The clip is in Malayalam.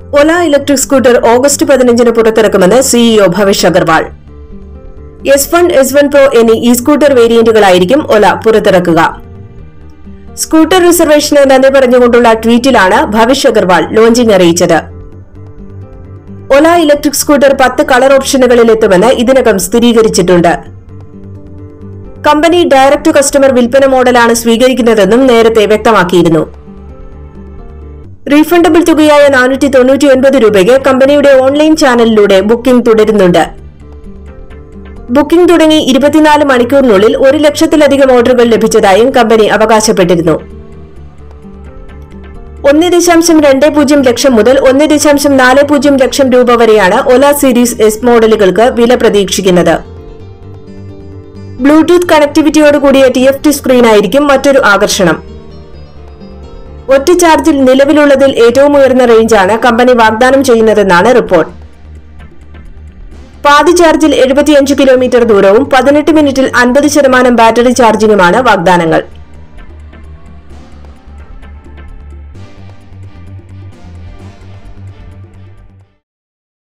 ഒല ഇലക്ട്രിക് സ്കൂട്ടർ ഓഗസ്റ്റ് പതിനഞ്ചിന് പുറത്തിറക്കുമെന്ന് CEO Bhavish Agarwal S one S one pro എന്നീ ഇ സ്കൂട്ടർ വേരിയന്റുകളായിരിക്കും ഒല പുറത്തിറക്കുക സ്കൂട്ടർ റിസർവേഷന് നന്ദി പറഞ്ഞുകൊണ്ടുള്ള ട്വീറ്റിലാണ് ഭവിഷ് അഗർവാൾ ലോഞ്ചിംഗ് അറിയിച്ചത് ഒല ഇലക്ട്രിക് സ്കൂട്ടർ പത്ത് കളർ ഓപ്ഷനുകളിൽ എത്തുമെന്ന് ഇതിനകം സ്ഥിരീകരിച്ചിട്ടുണ്ട് കമ്പനി ഡയറക്ട് ടു കസ്റ്റമർ വിൽപ്പന മോഡലാണ് സ്വീകരിക്കുന്നതെന്നും നേരത്തെ വ്യക്തമാക്കിയിരുന്നു റീഫണ്ടബിൾ തുകയായ നാനൂറ്റി തൊണ്ണൂറ്റി ഒൻപത് രൂപയ്ക്ക് കമ്പനിയുടെ ഓൺലൈൻ ചാനലിലൂടെ ബുക്കിംഗ് തുടരുന്നുണ്ട് ബുക്കിംഗ് തുടങ്ങി ഇരുപത്തിനാല് മണിക്കൂറിനുള്ളിൽ ഒരു ലക്ഷത്തിലധികം ഓർഡറുകൾ ലഭിച്ചതായും കമ്പനി അവകാശപ്പെട്ടിരുന്നു ഒന്ന് ദശാംശം രണ്ട് പൂജ്യം ലക്ഷം മുതൽ ഒന്ന് ദശാംശം നാല് പൂജ്യം ലക്ഷം രൂപ വരെയാണ് ഒല സീരീസ് എസ് മോഡലുകൾക്ക് വില പ്രതീക്ഷിക്കുന്നത് ബ്ലൂടൂത്ത് കണക്ടിവിറ്റിയോടുകൂടിയ ടി എഫ് ടി സ്ക്രീനായിരിക്കും മറ്റൊരു ആകർഷണം ഒറ്റ ചാർജിൽ നിലവിലുള്ളതിൽ ഏറ്റവും ഉയർന്ന റേഞ്ചാണ് കമ്പനി വാഗ്ദാനം ചെയ്യുന്നതെന്നാണ് റിപ്പോർട്ട് പാതി ചാർജിൽ എഴുപത്തിയഞ്ച് കിലോമീറ്റർ ദൂരവും പതിനെട്ട് മിനിറ്റിൽ അൻപത് ശതമാനം ബാറ്ററി ചാർജിങ്ങുമാണ് വാഗ്ദാനങ്ങൾ